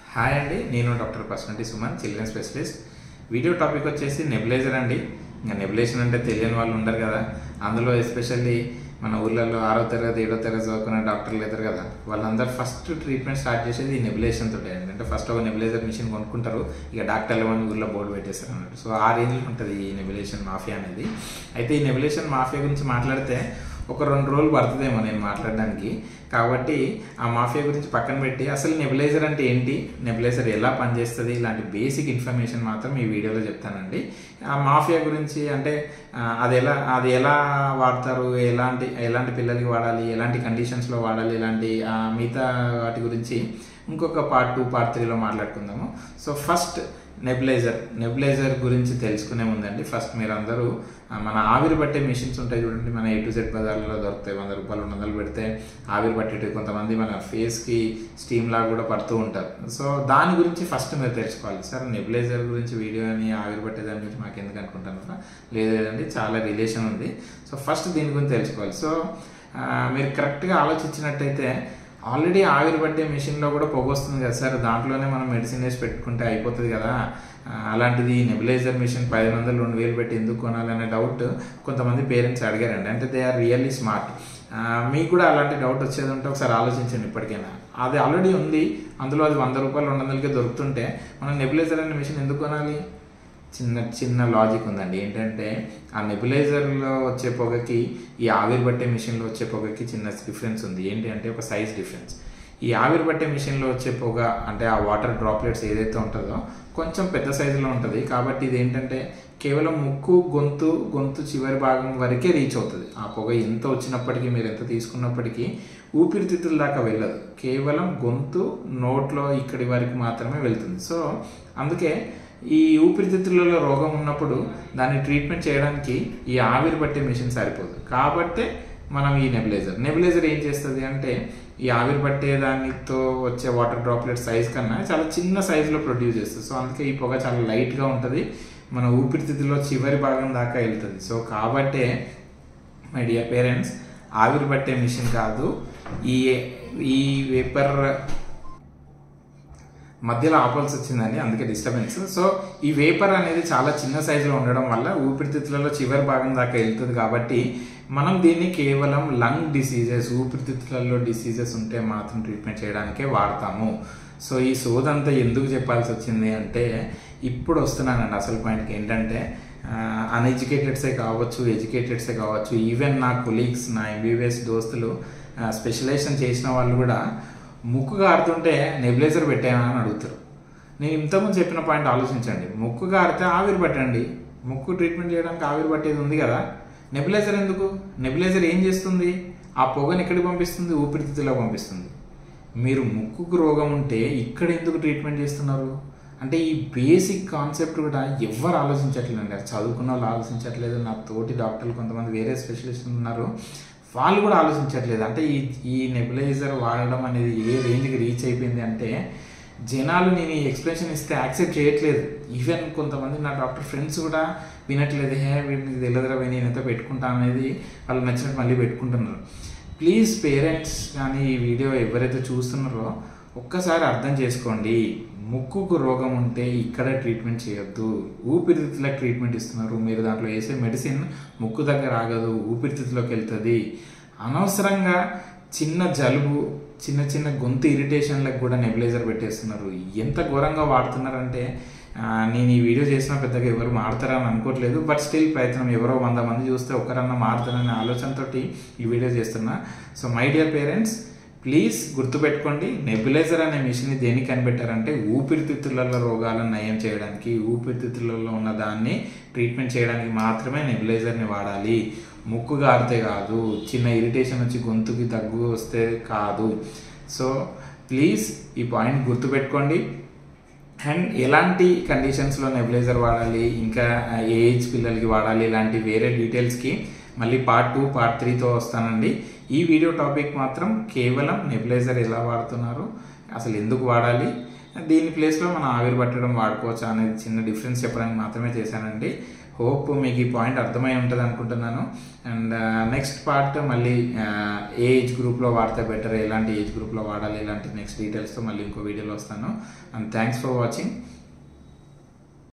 hi అండి నేను doctor పర్సనటి Suman children specialist video topic వచ్చేసి నెబులైజర్ అండి ఇంకా నెబులేషన్ అంటే తెలియని వాళ్ళు ఉండరు కదా అందులో ఎస్పెషల్లీ మన ఊర్లలో ఆరో తరగతి ఏడో తరగతి చదువుకున్న డాక్టర్లు లేతారు కదా వాళ్ళందరూ ఫస్ట్ ట్రీట్మెంట్ స్టార్ట్ చేసేది ఈ నెబులేషన్ తోటే అండి అంటే ఫస్ట్ ఒక నెబులైజర్ మిషన్ కొనుక్కుంటారు ఇక డాక్టర్లు అని ఊర్లో బోర్డు పెట్టేస్తారు అన్నట్టు సో ఆ రేంజ్లో ఉంటుంది ఈ నెబులేషన్ మాఫియా అనేది అయితే ఈ నెబులేషన్ మాఫియా గురించి మాట్లాడితే ఒక రెండు రోజులు పడుతుందేమో నేను మాట్లాడడానికి కాబట్టి ఆ మాఫియా గురించి పక్కన పెట్టి అసలు నెబులైజర్ అంటే ఏంటి నెబులైజర్ ఎలా పనిచేస్తుంది ఇలాంటి బేసిక్ ఇన్ఫర్మేషన్ మాత్రం ఈ వీడియోలో చెప్తానండి ఆ మాఫియా గురించి అంటే ఆ, అది ఎలా అది ఎలా వాడతారు ఎలాంటి ఎలాంటి పిల్లలకి వాడాలి ఎలాంటి కండిషన్స్లో వాడాలి ఇలాంటి ఆ, మిగతా వాటి గురించి ఇంకొక పార్ట్ టూ పార్ట్ త్రీలో మాట్లాడుకుందాము సో ఫస్ట్ నెబులైజర్ నెబులైజర్ గురించి తెలుసుకునే ముందండి ఫస్ట్ మీరు అందరూ ఆ, మన ఆవిరి పట్టే మిషన్స్ ఉంటాయి చూడండి మన ఏ టు జెడ్ బజార్లలో దొరుకుతాయి వంద రూపాయలు రెండు వందలు పెడితే ఆవిరి పట్టేటివి కొంతమంది మన ఫేస్కి స్టీమ్ లాగా కూడా పడుతూ ఉంటారు సో దాని గురించి ఫస్ట్ మీరు తెలుసుకోవాలి సార్ నెబులైజర్ గురించి వీడియో అని ఆవిరి పట్టే దాని గురించి మాకు ఎందుకు అనుకుంటున్నారా లేదు లేదండి చాలా రిలేషన్ ఉంది సో ఫస్ట్ దీని గురించి తెలుసుకోవాలి సో ఆ, మీరు కరెక్ట్గా ఆలోచించినట్టయితే ఆల్రెడీ ఆవిరి పట్టే మిషన్లో కూడా పొగ వస్తుంది కదా సార్ దాంట్లోనే మనం మెడిసిన్ వేసి పెట్టుకుంటే అయిపోతుంది కదా ఆ, అలాంటిది నెబులైజర్ మిషన్ పదిహేను వందలు రెండు వేలు పెట్టి ఎందుకు కొనాలనే డౌట్ కొంతమంది పేరెంట్స్ అడిగారండి అంటే దే ఆర్ రియల్లీ స్మార్ట్ మీకు కూడా అలాంటి డౌట్ వచ్చేది ఉంటే ఒకసారి ఆలోచించండి ఇప్పటికైనా అది ఆల్రెడీ ఉంది అందులో అది వంద రూపాయలు రెండు వందలకే దొరుకుతుంటే మనం నెబులైజర్ అనే మిషన్ ఎందుకు కొనాలి చిన్న చిన్న లాజిక్ ఉందండి ఏంటంటే ఆ నెబులైజర్లో వచ్చే పొగకి ఈ ఆవిరి పట్టే మిషన్లో వచ్చే పొగకి చిన్న డిఫరెన్స్ ఉంది ఏంటి అంటే ఒక సైజ్ డిఫరెన్స్ ఈ ఆవిరి పట్టే మిషన్లో వచ్చే పొగ అంటే ఆ వాటర్ డ్రాప్లెట్స్ ఏదైతే ఉంటుందో కొంచెం పెద్ద సైజులో ఉంటుంది కాబట్టి ఇది ఏంటంటే కేవలం ముక్కు గొంతు గొంతు చివరి భాగం వరకే రీచ్ అవుతుంది ఆ పొగ ఎంత వచ్చినప్పటికీ మీరు ఎంత తీసుకున్నప్పటికీ ఊపిరితిత్తుల దాకా వెళ్ళదు కేవలం గొంతు నోట్లో ఇక్కడి వరకు మాత్రమే వెళ్తుంది సో అందుకే ఈ ఊపిరితిత్తులలో రోగం ఉన్నప్పుడు దాన్ని ట్రీట్మెంట్ చేయడానికి ఈ ఆవిరి పట్టే మిషన్ సరిపోదు కాబట్టే మనం ఈ నెబులైజర్ నెబులైజర్ ఏం చేస్తుంది అంటే ఈ ఆవిరి పట్టే దానితో వచ్చే వాటర్ డ్రాప్లెట్ సైజ్ కన్నా చాలా చిన్న సైజులో ప్రొడ్యూస్ చేస్తుంది సో అందుకే ఈ పొగ చాలా లైట్గా ఉంటుంది మన ఊపిరితిత్తులో చివరి భాగం దాకా వెళ్తుంది సో కాబట్టే మై డియర్ పేరెంట్స్ ఆవిరి పట్టే మిషన్ కాదు ఈ ఈ వేపర్ మధ్యలో ఆపాల్సి వచ్చిందండి అందుకే డిస్టర్బెన్స్ సో ఈ వేపర్ అనేది చాలా చిన్న సైజులో ఉండడం వల్ల ఊపిరితిత్తులలో చివరి భాగం దాకా వెళ్తుంది కాబట్టి మనం దీన్ని కేవలం లంగ్ డిసీజెస్ ఊపిరితిత్తులలో డిసీజెస్ ఉంటే మాత్రం ట్రీట్మెంట్ చేయడానికే వాడతాము సో ఈ సోదంతా ఎందుకు చెప్పాల్సి వచ్చింది అంటే ఇప్పుడు వస్తున్నానండి అసలు పాయింట్కి ఏంటంటే అన్ఎడ్యుకేటెడ్సే కావచ్చు ఎడ్యుకేటెడ్సే కావచ్చు ఈవెన్ నా కొలీగ్స్ నా ఎంబీబీఎస్ దోస్తులు స్పెషలైజేషన్ చేసిన వాళ్ళు కూడా ముక్కు గారుతుంటే నెబులైజర్ పెట్టానా అని అడుగుతారు నేను ఇంతకుముందు చెప్పిన పాయింట్ ఆలోచించండి ముక్కు గారితే ఆవిరి పట్టండి ముక్కు ట్రీట్మెంట్ చేయడానికి ఆవిరి పట్టేది ఉంది కదా నెబులైజర్ ఎందుకు నెబులైజర్ ఏం చేస్తుంది ఆ పొగని ఎక్కడికి పంపిస్తుంది ఊపిరితిత్తులో పంపిస్తుంది మీరు ముక్కుకు రోగం ఉంటే ఇక్కడ ఎందుకు ట్రీట్మెంట్ చేస్తున్నారు అంటే ఈ బేసిక్ కాన్సెప్ట్ కూడా ఎవరు ఆలోచించట్లేదండి అది చదువుకున్న వాళ్ళు ఆలోచించట్లేదు నా తోటి డాక్టర్లు కొంతమంది వేరే స్పెషలిస్టులు ఉన్నారు వాళ్ళు కూడా ఆలోచించట్లేదు అంటే ఈ ఈ నెబులైజర్ వాడడం అనేది ఏ రేంజ్కి రీచ్ అయిపోయింది అంటే జనాలు నేను ఈ ఎక్స్ప్రెషన్ ఇస్తే యాక్సెప్ట్ చేయట్లేదు ఈవెన్ కొంతమంది నా డాక్టర్ ఫ్రెండ్స్ కూడా వినట్లేదు హే వీటికి తెలియదురా నేను ఎంత పెట్టుకుంటా అనేది వాళ్ళు నచ్చినట్టు మళ్ళీ పెట్టుకుంటున్నారు ప్లీజ్ పేరెంట్స్ కానీ ఈ వీడియో ఎవరైతే చూస్తున్నారో ఒక్కసారి అర్థం చేసుకోండి ముక్కుకు రోగం ఉంటే ఇక్కడ ట్రీట్మెంట్ చేయొద్దు ఊపిరితిత్తులకు ట్రీట్మెంట్ ఇస్తున్నారు మీరు దాంట్లో వేసే మెడిసిన్ ముక్కు దగ్గర ఆగదు ఊపిరితిత్తులోకి వెళ్తుంది అనవసరంగా చిన్న జలుబు చిన్న చిన్న గొంతు ఇరిటేషన్లకు కూడా నెబులైజర్ పెట్టేస్తున్నారు ఎంత ఘోరంగా వాడుతున్నారంటే ఆ, నేను ఈ వీడియో చేసిన పెద్దగా ఎవరు మారుతారని అనుకోవట్లేదు బట్ స్టిల్ ప్రయత్నం ఎవరో వంద మంది చూస్తే ఒక్కరన్నా మారుతారనే ఆలోచనతోటి ఈ వీడియో చేస్తున్నా so my dear parents please గుర్తుపెట్టుకోండి నెబులైజర్ అనే మిషన్ని దేనికి కనిపెట్టారంటే ఊపిరితిత్తులలో రోగాలను నయం చేయడానికి ఊపిరితిత్తులలో ఉన్న దాన్ని ట్రీట్మెంట్ చేయడానికి మాత్రమే నెబులైజర్ని వాడాలి ముక్కు గారితే కాదు చిన్న ఇరిటేషన్ వచ్చి గొంతుకి దగ్గు వస్తే కాదు సో ప్లీజ్ ఈ పాయింట్ గుర్తుపెట్టుకోండి అండ్ ఎలాంటి కండిషన్స్లో నెబులైజర్ వాడాలి ఇంకా ఏజ్ పిల్లలకి వాడాలి ఇలాంటి వేరే డీటెయిల్స్కి మళ్ళీ పార్ట్ టూ పార్ట్ త్రీతో వస్తానండి ఈ వీడియో టాపిక్ మాత్రం కేవలం నెబులైజర్ ఎలా వాడుతున్నారు అసలు ఎందుకు వాడాలి దీని ప్లేస్లో మనం ఆవిరి పట్టడం వాడుకోవచ్చా అనేది చిన్న డిఫరెన్స్ చెప్పడానికి మాత్రమే చేశానండి హోప్ మీకు ఈ పాయింట్ అర్థమై ఉంటుంది అనుకుంటున్నాను అండ్ నెక్స్ట్ పార్ట్ మళ్ళీ ఏ ఏజ్ గ్రూప్లో వాడితే బెటర్ ఎలాంటి ఏజ్ గ్రూప్లో వాడాలి ఇలాంటి నెక్స్ట్ డీటెయిల్స్తో మళ్ళీ ఇంకో వీడియోలో వస్తాను అండ్ థ్యాంక్స్ ఫర్ వాచింగ్